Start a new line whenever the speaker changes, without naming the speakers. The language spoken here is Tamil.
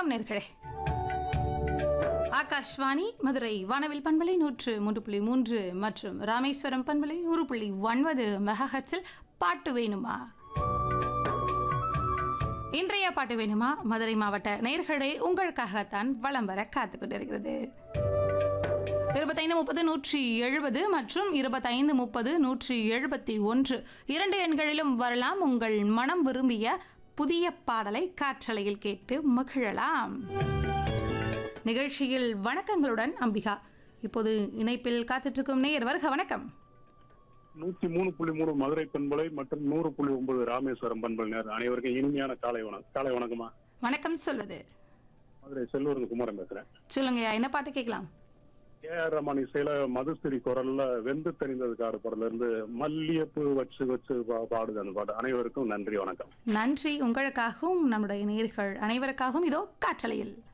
வணக்கம் நேர்களே ஆகாஷ்வாணி மதுரை வானவில் பண்பலை நூற்று மூன்று புள்ளி மூன்று மற்றும் ராமேஸ்வரம் பண்பலை நூறு புள்ளி ஒன்பது மெகஹட்ஸில் பாட்டு வேணுமா இன்றைய பாட்டு வேணுமா மதுரை மாவட்ட நேர்களே உங்களுக்காகத்தான் வலம் வர காத்துக் கொண்டிருக்கிறது இருபத்தைந்து முப்பது நூற்றி எழுபது மற்றும் இருபத்தைந்து முப்பது நூற்றி எழுபத்தி ஒன்று இரண்டு எண்களிலும் வரலாம் உங்கள் மனம் விரும்பிய புதிய பாடலை காற்றலையில் கேட்டு மகிழலாம் நிகழ்ச்சியில் வணக்கங்களுடன் அம்பிகா இப்போது இணைப்பில் காத்துட்ருக்கும் நேயர் வருக வணக்கம்
நூத்தி மூணு புள்ளி மூணு மதுரை பண்பலை மற்றும் நூறு புள்ளி ஒன்பது ராமேஸ்வரம் பண்பல் நேர் அனைவருக்கும் இனிமையான காலை வணக்கம் காலை வணக்கமா
வணக்கம் சொல்வது
மதுரை செல்வரன் குமாரன் பேசுறேன்
சொல்லுங்கய்யா என்ன பாட்டு கேட்கலாம்
ஏ ஆர் ரமான் இசையில மதுஸ்திரி குரல்ல வெந்து தெரிந்தது காடு படல இருந்து மல்லியப்பு வச்சு வச்சு பா- பாடுது அந்த பாட்டு அனைவருக்கும் நன்றி வணக்கம்
நன்றி உங்களுக்காகவும் நம்முடைய நேர்கள் அனைவருக்காகவும் இதோ காற்றலையில்